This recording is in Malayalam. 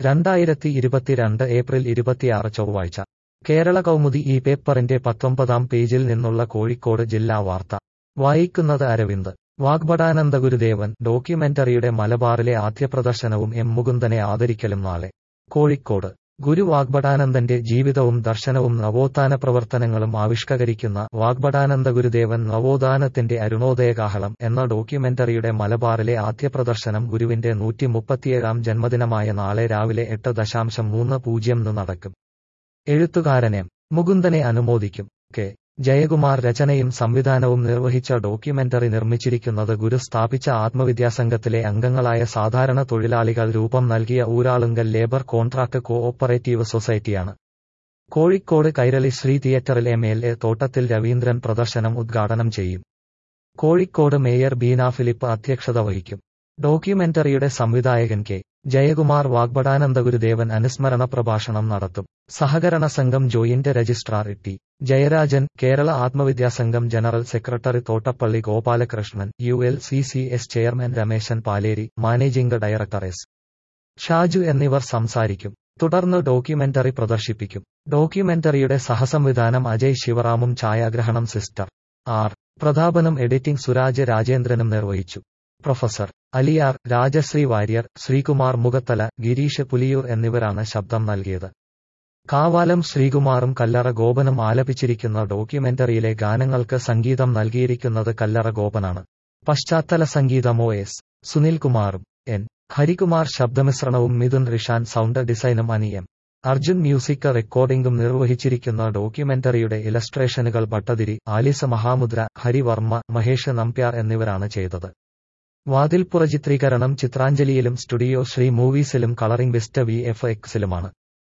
രണ്ടായിരത്തി ഇരുപത്തിരണ്ട് ഏപ്രിൽ ഇരുപത്തിയാറ് ചൊവ്വാഴ്ച കേരള കൗമുദി ഈ പേപ്പറിന്റെ പത്തൊമ്പതാം പേജിൽ നിന്നുള്ള കോഴിക്കോട് ജില്ലാ വാർത്ത വായിക്കുന്നത് അരവിന്ദ് വാഗ്ഭടാനന്ദ ഗുരുദേവൻ ഡോക്യുമെന്ററിയുടെ മലബാറിലെ ആദ്യ പ്രദർശനവും എം മുകുന്ദനെ ആദരിക്കലും നാളെ കോഴിക്കോട് ഗുരു വാഗ്ഭടാനന്ദന്റെ ജീവിതവും ദർശനവും നവോത്ഥാന പ്രവർത്തനങ്ങളും ആവിഷ്കരിക്കുന്ന വാഗ്ഭടാനന്ദ ഗുരുദേവൻ നവോത്ഥാനത്തിന്റെ അരുണോദയകാഹളം എന്ന ഡോക്യുമെന്ററിയുടെ മലബാറിലെ ആദ്യ പ്രദർശനം ഗുരുവിന്റെ നൂറ്റി മുപ്പത്തിയേഴാം ജന്മദിനമായ നാളെ രാവിലെ എട്ട് ദശാംശം മൂന്ന് പൂജ്യം ന് നടക്കും എഴുത്തുകാരൻ എം മുകുന്ദനെ അനുമോദിക്കും കെ ജയകുമാർ രചനയും സംവിധാനവും നിർവഹിച്ച ഡോക്യുമെന്ററി നിർമ്മിച്ചിരിക്കുന്നത് ഗുരു സ്ഥാപിച്ച ആത്മവിദ്യാസംഘത്തിലെ അംഗങ്ങളായ സാധാരണ തൊഴിലാളികൾ രൂപം നൽകിയ Uralungal labour contract co operative സൊസൈറ്റിയാണ് കോഴിക്കോട് കൈരളി ശ്രീ തിയേറ്ററിൽ എം എൽ എ തോട്ടത്തിൽ രവീന്ദ്രൻ പ്രദർശനം ഉദ്ഘാടനം ചെയ്യും കോഴിക്കോട് മേയർ ബീന ഫിലിപ്പ് അധ്യക്ഷത വഹിക്കും ഡോക്യുമെന്ററിയുടെ സംവിധായകൻ കെ ജയകുമാർ വാഗ്ഭടാനന്ദ ഗുരുദേവൻ അനുസ്മരണ പ്രഭാഷണം നടത്തും സഹകരണ സംഘം joint registrar T Jayarajan Kerala ആത്മവിദ്യാസംഘം general secretary Thottappally Gopalakrishnan U L C C S chairman Ramesan Paleri managing director S Shaju എന്നിവർ സംസാരിക്കും തുടർന്ന് ഡോക്യുമെന്ററി പ്രദർശിപ്പിക്കും ഡോക്യുമെന്ററിയുടെ സഹസംവിധാനം അജയ് ശിവറാമും ഛായാഗ്രഹണം സിസ്റ്റർ ആർ പ്രതാപനും എഡിറ്റിംഗ് സുരാജ് രാജേന്ദ്രനും നിർവഹിച്ചു പ്രൊഫസർ അലിയാർ രാജശ്രീ വാര്യർ ശ്രീകുമാർ മുഖത്തല ഗിരീഷ് പുലിയൂർ എന്നിവരാണ് ശബ്ദം നൽകിയത് കാവാലം ശ്രീകുമാറും കല്ലറ ഗോപനും ആലപിച്ചിരിക്കുന്ന ഡോക്യുമെന്ററിയിലെ ഗാനങ്ങൾക്ക് സംഗീതം നൽകിയിരിക്കുന്നത് കല്ലറ ഗോപനാണ് പശ്ചാത്തല സംഗീതമോ എസ് സുനിൽകുമാറും എൻ ഹരികുമാർ ശബ്ദമിശ്രണവും മിഥുൻ റിഷാൻ സൗണ്ട് ഡിസൈനും അനിയം അർജുൻ മ്യൂസിക് റെക്കോർഡിംഗും നിർവഹിച്ചിരിക്കുന്ന ഡോക്യുമെന്ററിയുടെ ഇലസ്ട്രേഷനുകൾ ഭട്ടതിരി ആലിസ മഹാമുദ്ര ഹരിവർമ്മ മഹേഷ് നമ്പ്യാർ എന്നിവരാണ് ചെയ്തത് വാതിൽപ്പുറ ചിത്രീകരണം ചിത്രാഞ്ജലിയിലും സ്റ്റുഡിയോ ശ്രീ മൂവീസിലും കളറിംഗ് ബെസ്റ്റ് വി എഫ് എക്സിലുമാണ്